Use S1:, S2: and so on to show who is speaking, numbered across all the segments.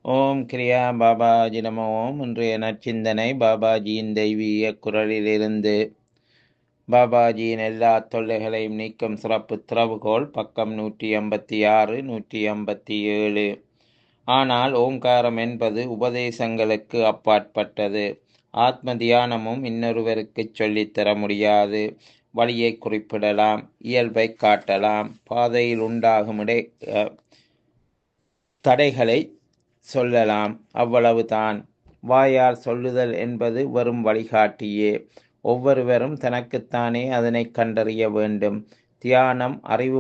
S1: ஓம் கிரியா பாபாஜி நம ஓம் இன்றைய நற்சிந்தனை பாபாஜியின் தெய்வீக குரலிலிருந்து பாபாஜியின் எல்லா தொல்லைகளையும் நீக்கும் சிறப்பு திறவுகோல் பக்கம் நூற்றி ஐம்பத்தி ஆறு நூற்றி ஐம்பத்தி ஏழு ஆனால் ஓங்காரம் என்பது உபதேசங்களுக்கு அப்பாற்பட்டது ஆத்ம தியானமும் இன்னொருவருக்கு சொல்லித்தர முடியாது வழியை குறிப்பிடலாம் இயல்பை காட்டலாம் பாதையில் உண்டாகும் இடை அஹ், தடைகளை சொல்லலாம் அவ்வளவுதான் வாயால் சொல்லுதல் என்பது வெறும் வழிகாட்டியே ஒவ்வொருவரும் தனக்குத்தானே அதனை கண்டறிய வேண்டும் தியானம்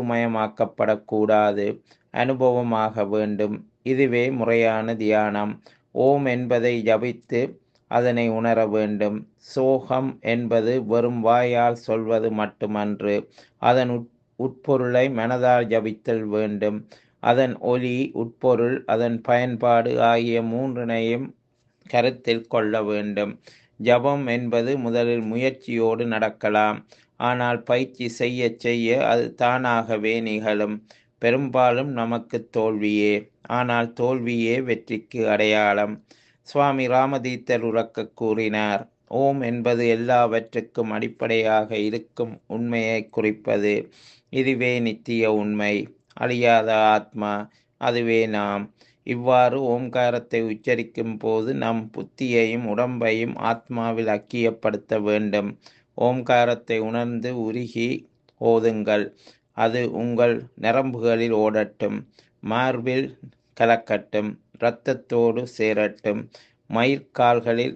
S1: அறிவுமயமாக்கப்படக்கூடாது அனுபவமாக வேண்டும் இதுவே முறையான தியானம் ஓம் என்பதை ஜபித்து அதனை உணர வேண்டும் சோகம் என்பது வெறும் வாயால் சொல்வது மட்டுமன்று அதன் உட் உட்பொருளை மனதால் ஜபித்தல் வேண்டும் அதன் ஒலி உட்பொருள் அதன் பயன்பாடு ஆகிய மூன்றினையும் கருத்தில் கொள்ள வேண்டும் ஜபம் என்பது முதலில் முயற்சியோடு நடக்கலாம் ஆனால் பயிற்சி செய்ய செய்ய அது தானாகவே நிகழும் பெரும்பாலும் நமக்கு தோல்வியே ஆனால் தோல்வியே வெற்றிக்கு அடையாளம் சுவாமி ராமதீத்தர் உறக்க கூறினார் ஓம் என்பது எல்லாவற்றுக்கும் அடிப்படையாக இருக்கும் உண்மையை குறிப்பது இதுவே நித்திய உண்மை அழியாத ஆத்மா அதுவே நாம் இவ்வாறு ஓம்காரத்தை உச்சரிக்கும் போது நம் புத்தியையும் உடம்பையும் ஆத்மாவில் ஐக்கியப்படுத்த வேண்டும் ஓம்காரத்தை உணர்ந்து உருகி ஓதுங்கள் அது உங்கள் நரம்புகளில் ஓடட்டும் மார்பில் கலக்கட்டும் இரத்தத்தோடு சேரட்டும் மயிர்கால்களில்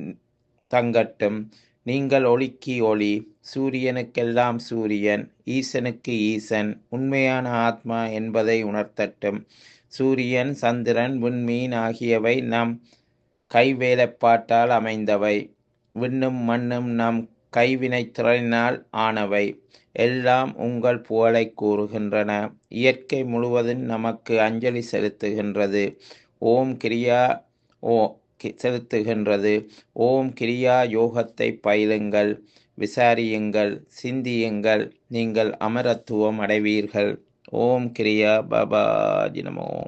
S1: தங்கட்டும் நீங்கள் ஒளிக்கு ஒளி சூரியனுக்கெல்லாம் சூரியன் ஈசனுக்கு ஈசன் உண்மையான ஆத்மா என்பதை உணர்த்தட்டும் சூரியன் சந்திரன் விண்மீன் ஆகியவை நம் கைவேலைப்பாட்டால் அமைந்தவை விண்ணும் மண்ணும் நம் கைவினை திறனால் ஆனவை எல்லாம் உங்கள் புகழை கூறுகின்றன இயற்கை முழுவதும் நமக்கு அஞ்சலி செலுத்துகின்றது ஓம் கிரியா ஓ கி- செலுத்துகின்றது ஓம் கிரியா யோகத்தை பயிலுங்கள் விசாரியுங்கள் சிந்தியுங்கள் நீங்கள் அமரத்துவம் அடைவீர்கள் ஓம் கிரியா பாபாஜி நமோ